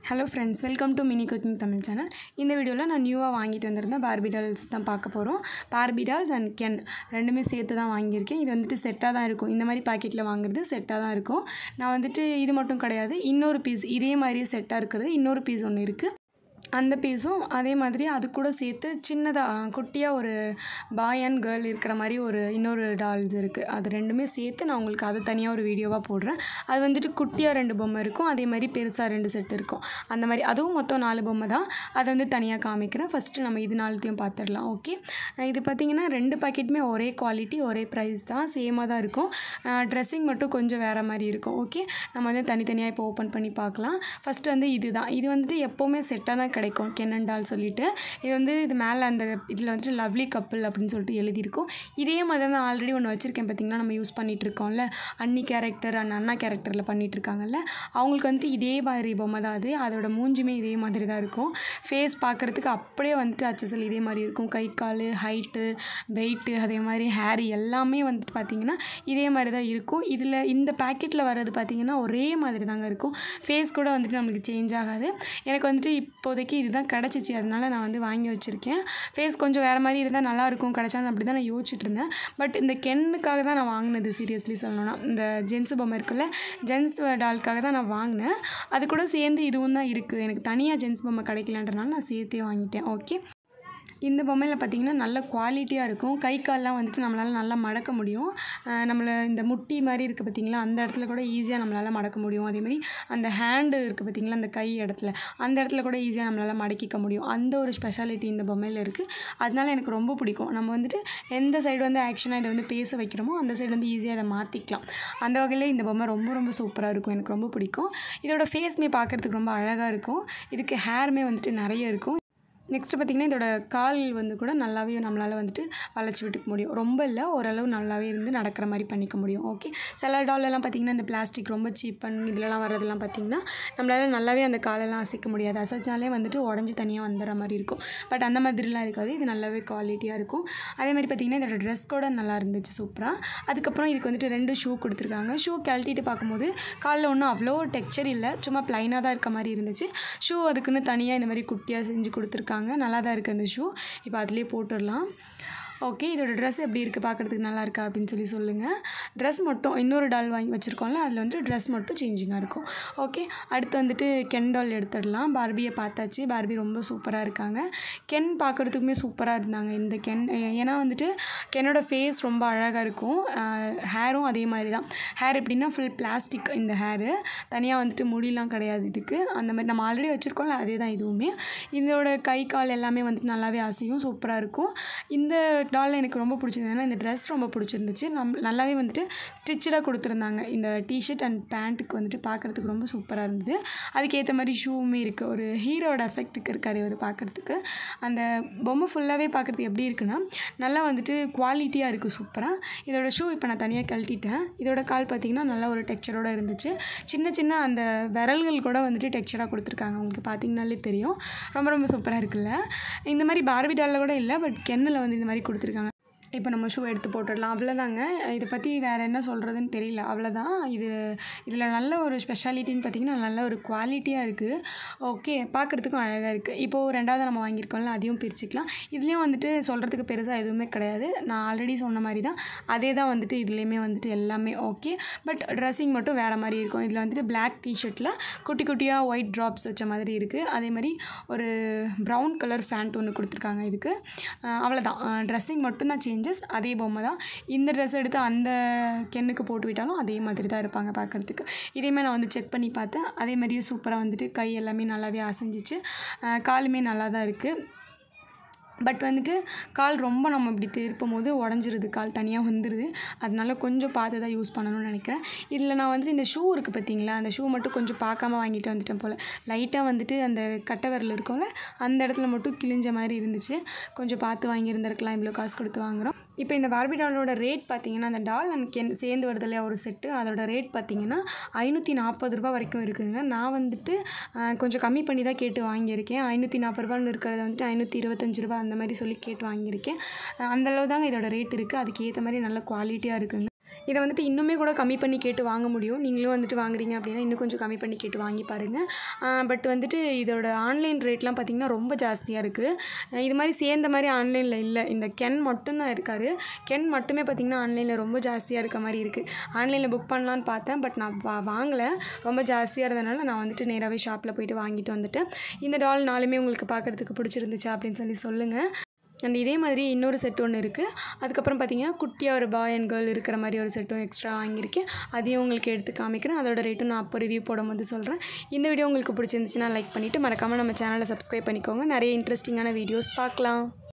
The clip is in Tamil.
hello friends welcome to mini cooking Tamil channel இந்த வீடியோவில் நான் நியூவாக வாங்கிட்டு வந்திருந்தேன் பார்பி டால்ஸ் தான் பார்க்க போகிறோம் பார்பி டால்ஸ் அண்ட் கென் ரெண்டுமே சேர்த்து தான் வாங்கியிருக்கேன் இது வந்துட்டு செட்டாக தான் இருக்கும் இந்த மாதிரி பாக்கெட்டில் வாங்குறது செட்டாக தான் இருக்கும் நான் வந்துட்டு இது மட்டும் கிடையாது இன்னொரு பீஸ் இதே மாதிரியே செட்டாக இருக்கிறது இன்னொரு பீஸ் ஒன்று இருக்குது அந்த பீஸும் அதே மாதிரி அது கூட சேர்த்து சின்னதாக குட்டியாக ஒரு பாய் அண்ட் கேர்ள் இருக்கிற மாதிரி ஒரு இன்னொரு டால்ஸ் இருக்குது அது ரெண்டுமே சேர்த்து நான் உங்களுக்கு அது தனியாக ஒரு வீடியோவாக போடுறேன் அது வந்துட்டு குட்டியாக ரெண்டு பொம்மை இருக்கும் அதே மாதிரி பெருசாக ரெண்டு செட் இருக்கும் அந்த மாதிரி அதுவும் மொத்தம் நாலு பொம்மை தான் அதை வந்து தனியாக காமிக்கிறேன் ஃபஸ்ட்டு நம்ம இது நாலுத்தையும் பார்த்துடலாம் ஓகே இது பார்த்திங்கன்னா ரெண்டு பாக்கெட்டுமே ஒரே குவாலிட்டி ஒரே ப்ரைஸ் தான் சேமாக தான் இருக்கும் ட்ரெஸ்ஸிங் மட்டும் கொஞ்சம் வேறு மாதிரி இருக்கும் ஓகே நம்ம வந்து தனித்தனியாக இப்போ ஓப்பன் பண்ணி பார்க்கலாம் ஃபஸ்ட்டு வந்து இது தான் இது வந்துட்டு எப்போவுமே செட்டாக தான் கிடைக்கும் கென்னண்டால் சொல்லிட்டு இது வந்து இது மேலே அந்த இதில் வந்துட்டு லவ்லி கப்பல் அப்படின்னு சொல்லிட்டு எழுதியிருக்கும் இதே மாதிரி தான் நான் ஆல்ரெடி ஒன்று வச்சுருக்கேன் பார்த்திங்கன்னா நம்ம யூஸ் பண்ணிகிட்டு இருக்கோம்ல அன்னி கேரக்டர் அண்ட் அண்ணா கேரக்டரில் பண்ணிகிட்டு இருக்காங்கல்ல அவங்களுக்கு வந்துட்டு இதே மாதிரி பொம்மை தான் அது அதோட மூஞ்சுமே இதே மாதிரி தான் இருக்கும் ஃபேஸ் பார்க்குறதுக்கு அப்படியே வந்துட்டு அச்சசல் இதே மாதிரி இருக்கும் கை கால் ஹைட்டு வெயிட்டு அதே மாதிரி ஹேர் எல்லாமே வந்துட்டு பார்த்திங்கன்னா இதே மாதிரி தான் இருக்கும் இதில் இந்த பேக்கெட்டில் வர்றது பார்த்திங்கன்னா ஒரே மாதிரி தாங்க இருக்கும் ஃபேஸ் கூட வந்துட்டு நம்மளுக்கு சேஞ்ச் ஆகாது எனக்கு வந்துட்டு இப்போதைக்கு இதுதான் கிடச்சிச்சு அதனால நான் வந்து வாங்கி வச்சுருக்கேன் ஃபேஸ் கொஞ்சம் வேறு மாதிரி இருந்தால் நல்லாயிருக்கும் கிடச்சாலும் அப்படி தான் நான் யோசிச்சுட்டு இருந்தேன் பட் இந்த கென்னுக்காக தான் நான் வாங்கினது சீரியஸ்லி சொல்லணும்னா இந்த ஜென்ஸ் பொம்மை இருக்குல்ல ஜென்ஸ் டால்க்காக தான் நான் வாங்கினேன் அது கூட சேர்ந்து இதுவும் தான் இருக்குது எனக்கு தனியாக ஜென்ஸ் பொம்மை கிடைக்கலன்றனால நான் சேர்த்தே வாங்கிட்டேன் ஓகே இந்த பொம்மையில் பார்த்திங்கன்னா நல்ல குவாலிட்டியாக இருக்கும் கை கால்லாம் வந்துட்டு நம்மளால் நல்லா மடக்க முடியும் நம்மளை இந்த முட்டி மாதிரி இருக்குது பார்த்திங்களா அந்த இடத்துல கூட ஈஸியாக நம்மளால் மடக்க முடியும் அதேமாதிரி அந்த ஹேண்டு இருக்குது பார்த்திங்களா அந்த கை இடத்துல அந்த இடத்துல கூட ஈஸியாக நம்மளால் மடக்கிக்க முடியும் அந்த ஒரு ஸ்பெஷாலிட்டி இந்த பொம்மையில் இருக்குது அதனால எனக்கு ரொம்ப பிடிக்கும் நம்ம வந்துட்டு எந்த சைடு வந்து ஆக்ஷனாக இதை வந்து பேச வைக்கிறோமோ அந்த சைடு வந்து ஈஸியாக அதை மாற்றிக்கலாம் அந்த வகையில் இந்த பொம்மை ரொம்ப ரொம்ப சூப்பராக இருக்கும் எனக்கு ரொம்ப பிடிக்கும் இதோட ஃபேஸ்மே பார்க்குறதுக்கு ரொம்ப அழகாக இருக்கும் இதுக்கு ஹேருமே வந்துட்டு நிறைய இருக்கும் நெக்ஸ்ட்டு பார்த்திங்கன்னா இதோட கால் வந்து கூட நல்லாவே நம்மளால் வந்துட்டு வளைச்சி விட்டுக்க முடியும் ரொம்ப இல்லை ஓரளவு நல்லாவே இருந்து நடக்கிற மாதிரி பண்ணிக்க முடியும் ஓகே சில டாலெல்லாம் பார்த்திங்கன்னா இந்த பிளாஸ்டிக் ரொம்ப சீப்பன் இதிலலாம் வர்றதெல்லாம் பார்த்திங்கன்னா நம்மளால் நல்லாவே அந்த காலெல்லாம் அசைக்க முடியாது அசைச்சாலே வந்துட்டு உடஞ்சி தனியாக வந்துடுற மாதிரி இருக்கும் பட் அந்த மாதிரிலாம் இருக்காது இது நல்லாவே குவாலிட்டியாக இருக்கும் அதே மாதிரி பார்த்திங்கன்னா இதோட ட்ரெஸ் கூட நல்லா இருந்துச்சு சூப்பராக அதுக்கப்புறம் இதுக்கு வந்துட்டு ரெண்டு ஷூ கொடுத்துருக்காங்க ஷூ கழட்டிட்டு பார்க்கும்போது காலில் ஒன்றும் அவ்வளோ டெக்ஸ்சர் இல்லை சும்மா ப்ளைனாக தான் இருக்க மாதிரி இருந்துச்சு ஷூ அதுக்குன்னு தனியாக இந்த மாதிரி குட்டியாக செஞ்சு கொடுத்துருக்காங்க கொடுத்துருக்காங்க நல்லா தான் இருக்குது அந்த ஷூ இப்போ அதிலே போட்டுடலாம் ஓகே இதோட ட்ரெஸ் எப்படி இருக்குது பார்க்குறதுக்கு நல்லா இருக்கா அப்படின்னு சொல்லி சொல்லுங்கள் ட்ரெஸ் மட்டும் இன்னொரு டால் வாங்கி வச்சுருக்கோம்ல அதில் வந்துட்டு ட்ரெஸ் மட்டும் சேஞ்சிங்காக இருக்கும் ஓகே அடுத்து வந்துட்டு கென் டால் எடுத்துடலாம் பார்பியை பார்த்தாச்சு பார்பி ரொம்ப சூப்பராக இருக்காங்க கென் பார்க்குறதுக்குமே சூப்பராக இருந்தாங்க இந்த கென் ஏன்னா வந்துட்டு கென்னோட ஃபேஸ் ரொம்ப அழகாக இருக்கும் ஹேரும் அதே மாதிரி தான் ஹேர் எப்படின்னா ஃபுல் பிளாஸ்டிக் இந்த ஹேரு தனியாக வந்துட்டு முடியெலாம் கிடையாது இதுக்கு அந்த மாதிரி நம்ம ஆல்ரெடி வச்சுருக்கோம்ல அதே தான் இதுவுமே இதோட கை கால் எல்லாமே வந்துட்டு நல்லாவே அசையும் சூப்பராக இருக்கும் இந்த டால் எனக்கு ரொம்ப பிடிச்சிருந்தது ஏன்னா இந்த ட்ரெஸ் ரொம்ப பிடிச்சிருந்துச்சு நம் நல்லாவே வந்துட்டு ஸ்டிச்சடாக கொடுத்துருந்தாங்க இந்த டிஷர்ட் அண்ட் பேண்ட்டுக்கு வந்துட்டு பார்க்குறதுக்கு ரொம்ப சூப்பராக இருந்தது அதுக்கேற்ற மாதிரி ஷூவுமே இருக்குது ஒரு ஹீரோட எஃபெக்ட்டுக்கு இருக்கார் இவர் பார்க்குறதுக்கு அந்த பொம்மை ஃபுல்லாகவே பார்க்குறதுக்கு எப்படி இருக்குன்னா நல்லா வந்துட்டு குவாலிட்டியாக இருக்குது சூப்பராக இதோட ஷூ இப்போ நான் தனியாக கழட்டிட்டேன் இதோட கால் பார்த்திங்கன்னா நல்ல ஒரு டெக்ஸ்சரோடு இருந்துச்சு சின்ன சின்ன அந்த விரல்கள் கூட வந்துட்டு டெக்ஸ்சராக கொடுத்துருக்காங்க உங்களுக்கு பார்த்திங்கனாலே தெரியும் ரொம்ப ரொம்ப சூப்பராக இருக்குல்ல இந்த மாதிரி பார்பி டாலில் கூட இல்லை பட் கென்னில் வந்து இந்த மாதிரி கொடுத்துருக்காங்க இப்போ நம்ம ஷூ எடுத்து போட்டுடலாம் அவ்வளோதாங்க இதை பற்றி வேறு என்ன சொல்கிறதுன்னு தெரியல அவ்வளோதான் இது இதில் நல்ல ஒரு ஸ்பெஷாலிட்டின்னு பார்த்திங்கன்னா நல்ல ஒரு குவாலிட்டியாக இருக்குது ஓகே பார்க்குறதுக்கும் அழகாக இருக்குது இப்போது ரெண்டாவது நம்ம வாங்கியிருக்கோம்ல அதையும் பிரிச்சுக்கலாம் இதுலேயும் வந்துட்டு சொல்கிறதுக்கு பெருசாக எதுவுமே கிடையாது நான் ஆல்ரெடி சொன்ன மாதிரி தான் அதே தான் வந்துட்டு இதுலேயுமே வந்துட்டு எல்லாமே ஓகே பட் ட்ரெஸ்ஸிங் மட்டும் வேறு மாதிரி இருக்கும் இதில் வந்துட்டு பிளாக் டிஷர்ட்டில் குட்டி குட்டியாக ஒயிட் ட்ராப்ஸ் வச்ச மாதிரி இருக்குது அதே மாதிரி ஒரு ப்ரௌன் கலர் ஃபேண்ட் ஒன்று கொடுத்துருக்காங்க இதுக்கு அவ்வளோதான் ட்ரெஸ்ஸிங் மட்டும்தான் சேஞ்ச் சேஞ்சஸ் அதே பொம்மை தான் இந்த ட்ரெஸ் எடுத்து அந்த கென்னுக்கு போட்டு விட்டாலும் அதே மாதிரி தான் இருப்பாங்க பார்க்குறதுக்கு இதேமாதிரி நான் வந்து செக் பண்ணி பார்த்தேன் அதே மாதிரியே சூப்பராக வந்துட்டு கை எல்லாமே நல்லாவே அசைஞ்சிச்சு காலுமே நல்லா தான் இருக்குது பட் வந்துட்டு கால் ரொம்ப நம்ம இப்படி திருப்பும் போது உடஞ்சிருது கால் தனியாக வந்துடுது அதனால கொஞ்சம் பார்த்து தான் யூஸ் பண்ணணும்னு நினைக்கிறேன் இதில் நான் வந்துட்டு இந்த ஷூ இருக்குது பார்த்தீங்களா அந்த ஷூ மட்டும் கொஞ்சம் பார்க்காம வாங்கிட்டு வந்துட்டேன் போல் லைட்டாக வந்துட்டு அந்த கட்டை விரல் இருக்கும்ல அந்த இடத்துல மட்டும் கிழிஞ்ச மாதிரி இருந்துச்சு கொஞ்சம் பார்த்து வாங்கியிருந்திருக்கலாம் இவ்வளோ காசு கொடுத்து வாங்குகிறோம் இப்போ இந்த பார்பி டாலோட ரேட் பார்த்தீங்கன்னா அந்த டால் அண்ட் கென் சேர்ந்து வருது இல்லையா ஒரு செட்டு அதோட ரேட் பார்த்தீங்கன்னா ஐநூற்றி நாற்பது ரூபா வரைக்கும் இருக்குதுங்க நான் வந்துட்டு கொஞ்சம் கம்மி பண்ணி தான் கேட்டு வாங்கியிருக்கேன் ஐநூற்றி நாற்பது ரூபான்னு இருக்கிறத வந்துட்டு ஐநூற்றி இருபத்தஞ்சி ரூபா அந்த மாதிரி சொல்லி கேட்டு வாங்கியிருக்கேன் அந்தளவு தாங்க இதோட ரேட் இருக்குது அதுக்கு ஏற்ற மாதிரி நல்ல குவாலிட்டியாக இருக்குங்க இதை வந்துட்டு இன்னுமே கூட கம்மி பண்ணி கேட்டு வாங்க முடியும் நீங்களும் வந்துட்டு வாங்குறீங்க அப்படின்னா இன்னும் கொஞ்சம் கம்மி பண்ணி கேட்டு வாங்கி பாருங்கள் பட் வந்துட்டு இதோட ஆன்லைன் ரேட்லாம் பார்த்திங்கன்னா ரொம்ப ஜாஸ்தியாக இருக்குது இது மாதிரி சேர்ந்த மாதிரி ஆன்லைனில் இல்லை இந்த கென் மட்டும்தான் இருக்கார் கென் மட்டுமே பார்த்திங்கன்னா ஆன்லைனில் ரொம்ப ஜாஸ்தியாக இருக்க மாதிரி இருக்குது ஆன்லைனில் புக் பண்ணலான்னு பார்த்தேன் பட் நான் வா வாங்கலை ரொம்ப ஜாஸ்தியாக இருந்தனால நான் வந்துட்டு நேராகவே ஷாப்பில் போயிட்டு வாங்கிட்டு வந்துட்டேன் இந்த டால் நாலுமே உங்களுக்கு பார்க்குறதுக்கு பிடிச்சிருந்துச்சா அப்படின்னு சொல்லி சொல்லுங்கள் அண்ட் இதே மாதிரி இன்னொரு செட் ஒன்று இருக்குது அதுக்கப்புறம் பார்த்தீங்கன்னா குட்டியாக ஒரு பாய் அண்ட் கேர்ள் இருக்கிற மாதிரி ஒரு செட்டும் எக்ஸ்ட்ரா வாங்கியிருக்கேன் அதையும் உங்களுக்கு எடுத்து காமிக்கிறேன் அதோட ரேட்டும் நான் அப்போ ரிவ்யூ போடும்போது சொல்கிறேன் இந்த வீடியோ உங்களுக்கு பிடிச்சிருந்துச்சுன்னா லைக் பண்ணிவிட்டு மறக்காமல் நம்ம சேனலை சப்ஸ்கிரைப் பண்ணிக்கோங்க நிறைய இன்ட்ரெஸ்டிங்கான வீடியோஸ் பார்க்கலாம்